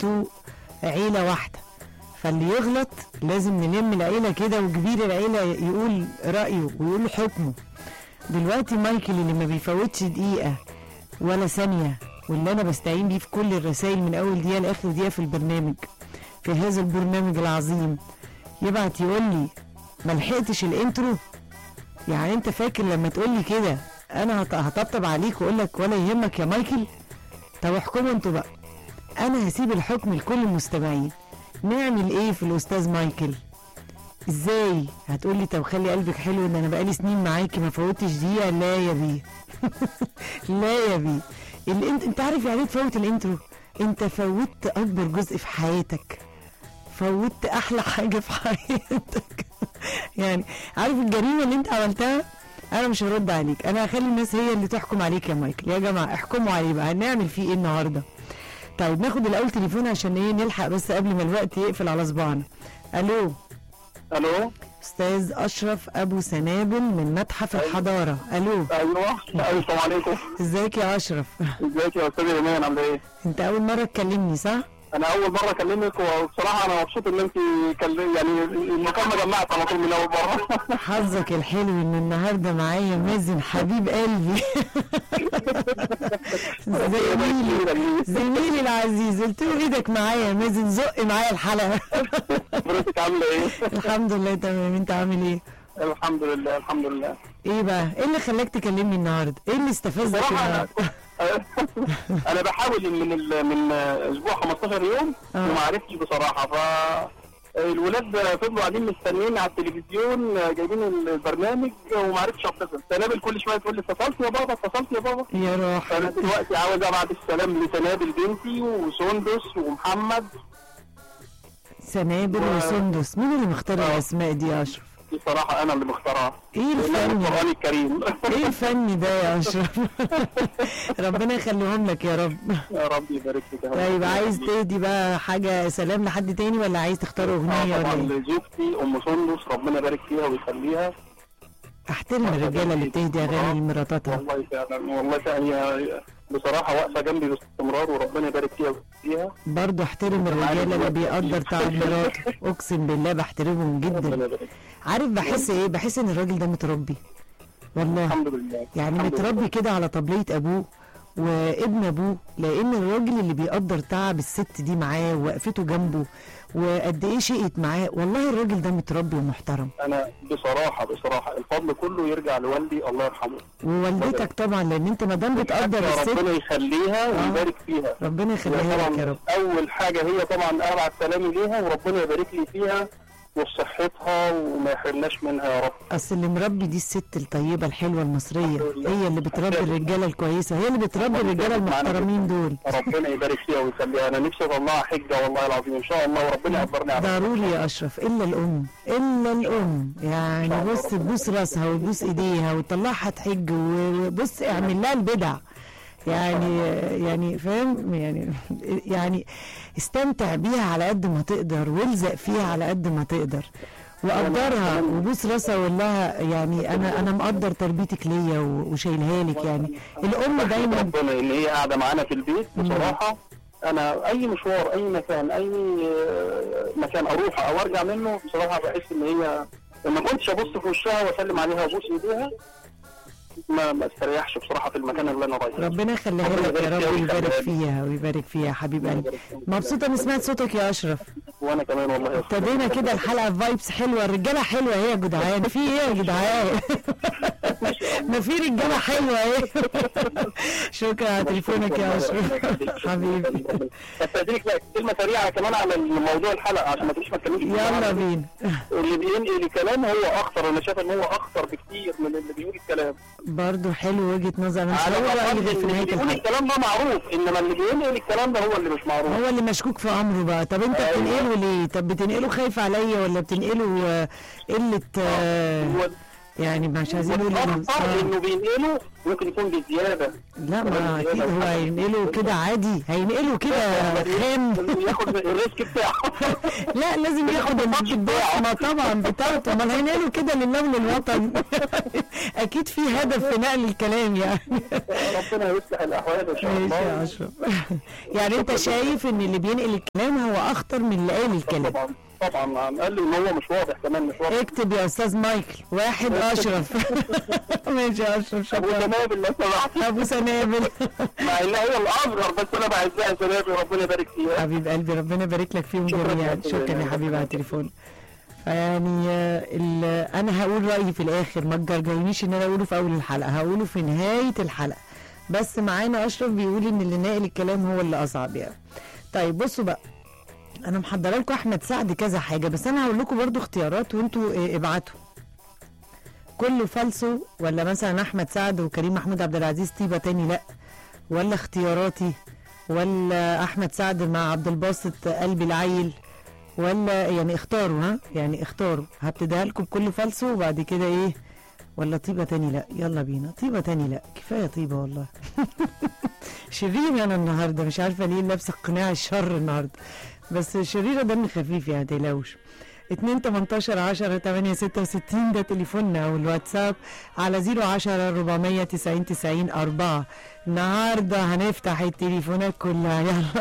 انتوا عيله واحده فاللي يغلط لازم نلم العيله كده وكبير العيله يقول رايه ويقول حكمه دلوقتي مايكل اللي ما بيفوتش دقيقه ولا ثانيه واللي انا بستعين بيه في كل الرسائل من اول دقيقه لاخر دقيقه في البرنامج في هذا البرنامج العظيم يبعت يقول لي ما لحقتش الانترو يعني انت فاكر لما تقول لي كده انا هط- هطبطب عليك واقول لك ولا يهمك يا مايكل طب احكموا انتوا بقى انا هسيب الحكم لكل المستمعين نعمل ايه في الاستاذ مايكل ازاي هتقول لي طب خلي قلبك حلو ان انا بقالي سنين معاكي ما فوتش دقيقه لا يا بيه لا يا بيه اللي انت انت عارف يعني ايه تفوت الانترو انت فوتت اكبر جزء في حياتك فوتت احلى حاجه في حياتك يعني عارف الجريمه اللي انت عملتها انا مش هرد عليك انا هخلي الناس هي اللي تحكم عليك يا مايكل يا جماعه احكموا عليه بقى هنعمل فيه ايه النهارده طيب ناخد الاول تليفون عشان ايه نلحق بس قبل ما الوقت يقفل على صباعنا الو الو استاذ اشرف ابو سنابل من متحف الحضاره الو ايوه ايوه السلام عليكم ازيك يا اشرف ازيك يا استاذ ايمان عامله ايه؟ انت اول مره تكلمني صح انا اول مره اكلمك وبصراحه انا مبسوط ان انت كلم يعني المكالمه جمعت على طول من اول مره حظك الحلو ان النهارده معايا مازن حبيب قلبي زميلي زميلي العزيز قلت له ايدك معايا يا مازن زق معايا الحلقه حضرتك عامله ايه؟ الحمد لله تمام انت عامل ايه الحمد لله الحمد لله ايه بقى ايه اللي خلاك تكلمني النهارده ايه اللي استفزك بصراحه انا النهارده انا بحاول من ال... من اسبوع 15 يوم آه. وما عرفتش بصراحه ف الولاد فضلوا قاعدين مستنيين على التلفزيون جايبين البرنامج وما عرفتش اتصل سنابل كل شويه تقول لي اتصلت يا بابا اتصلت يا بابا يا روح فانا دلوقتي عاوز ابعت السلام لسنابل بنتي وسندس ومحمد سنابل و- وسندس مين اللي مختار آه. الاسماء دي يا اشرف بصراحه انا اللي مختارها ايه الفن القران الكريم ايه الفن ده يا اشرف ربنا يخليهم لك يا رب يا رب يبارك فيك يا رب. طيب عايز تهدي بقى حاجه سلام لحد تاني ولا عايز تختار اغنيه آه ولا طبعا ايه لزوجتي ام سندس ربنا يبارك فيها ويخليها احترم الرجاله اللي بتهدي اغاني لمراتاتها والله فعلا والله فعلا هي بصراحه واقفه جنبي باستمرار وربنا يبارك فيها ويخليها برضه احترم الرجاله اللي بيقدر تعب مراته اقسم بالله بحترمهم ربنا جدا يبارك فيها. عارف بحس ايه بحس ان الراجل ده متربي والله الحمد لله يعني الحمد لله. متربي كده على طبلية ابوه وابن ابوه لان الراجل اللي بيقدر تعب الست دي معاه ووقفته جنبه وقد ايه شقت معاه والله الراجل ده متربي ومحترم انا بصراحه بصراحه الفضل كله يرجع لوالدي الله يرحمه ووالدتك طبعا لان انت ما دام بتقدر الست ربنا يخليها ويبارك فيها ربنا يخليها لك يا رب اول حاجه هي طبعا ابعت سلامي ليها وربنا يبارك لي فيها وصحتها وما يحرمناش منها يا رب اصل اللي مربي دي الست الطيبه الحلوه المصريه هي اللي بتربي الرجاله الكويسه هي اللي بتربي الرجاله المحترمين دول ربنا يبارك فيها ويخليها انا نفسي اطلعها حجه والله العظيم ان شاء الله وربنا يقدرني على ضروري يا اشرف الا الام الا الام يعني بص تبوس راسها وتبوس ايديها وتطلعها تحج وبص اعمل لها البدع يعني يعني فاهم يعني يعني استمتع بيها على قد ما تقدر والزق فيها على قد ما تقدر وقدرها وبوس راسها وقول لها يعني انا انا مقدر تربيتك ليا وشايلها لك يعني الام دايما ربنا ان هي قاعده معانا في البيت بصراحه انا اي مشوار اي مكان اي آه، مكان اروح او ارجع منه بصراحه بحس ان هي لما كنتش ابص في وشها واسلم عليها وابوس ايديها ما ما استريحش بصراحه في المكان اللي انا رايحه ربنا يخليها ربنا لك يا يبارك رب فيها ويبارك ويخليها لك. فيها ويبارك فيها يا حبيب قلبي يبارك فيك. مبسوطه اني سمعت صوتك يا اشرف وانا كمان والله يا أستاذ. ابتدينا كده الحلقه فايبس حلوه الرجاله حلوه اهي يا جدعان في ايه يا جدعان ما في رجاله حلوه اهي شكرا على تليفونك يا اشرف حبيبي استاذنك بقى كلمه سريعه كمان على موضوع الحلقه عشان ما تجيش ما تكلمش يلا بينا اللي بينقل الكلام هو اخطر انا شايف ان هو اخطر بكتير من اللي بيقول الكلام برضه حلو وجهه نظر انا مش على هقول رايي الأقل غير في اللي نهايه بيقول الحلقه الكلام ده معروف انما اللي بينقل الكلام ده هو اللي مش معروف هو اللي مشكوك في امره بقى طب انت أيوة. بتنقله ليه طب بتنقله خايف عليا ولا بتنقله آه، قله آه، هو يعني مش عايزين نقول إنه- الاخطر آه. انه بينقله ممكن يكون بزياده لا ما اكيد هو هينقله كده عادي هينقله كده خام ياخد الريسك بتاعه لا لازم ياخد البصمه طبعا بتاعته امال هينقله كده لله وللوطن اكيد في هدف في نقل الكلام يعني ربنا يصلح الاحوال ان شاء ماشي يا الله اشرف يعني انت شايف ان اللي بينقل الكلام هو اخطر من اللي قال الكلام طبعا طبعا قال لي ان هو مش واضح كمان مش واضح اكتب يا استاذ مايكل واحد اشرف ماشي يا اشرف ابو شكرا سنابل لو سمحت ابو سنابل مع ان هي الاصغر بس انا بعزها سنابل ربنا يبارك فيها حبيب قلبي ربنا يبارك لك فيهم شكراً جميعا يا أستاذ شكرا يا إيمان. حبيبي على التليفون فيعني آه، ال- انا هقول رايي في الاخر ما تجرجرنيش ان انا اقوله في اول الحلقه هقوله في نهايه الحلقه بس معانا اشرف بيقول ان اللي ناقل الكلام هو اللي اصعب يعني طيب بصوا بقى انا محضره لكم احمد سعد كذا حاجه بس انا هقول لكم برضو اختيارات وانتوا آه، ابعتوا كله فالسو ولا مثلا احمد سعد وكريم محمود عبد العزيز طيبه تاني لا ولا اختياراتي ولا احمد سعد مع عبد الباسط قلبي العيل ولا يعني اختاروا ها يعني اختاروا هبتديها لكم بكل فالسو وبعد كده ايه ولا طيبه تاني لا يلا بينا طيبه تاني لا كفايه طيبه والله شرير انا النهارده مش عارفه ليه لابسه قناع الشر النهارده بس شريره دم خفيف يعني متقلقوش 2 18 10 8 66 ده تليفوننا او الواتساب على 010 490 90 4 النهارده هنفتح التليفونات كلها يلا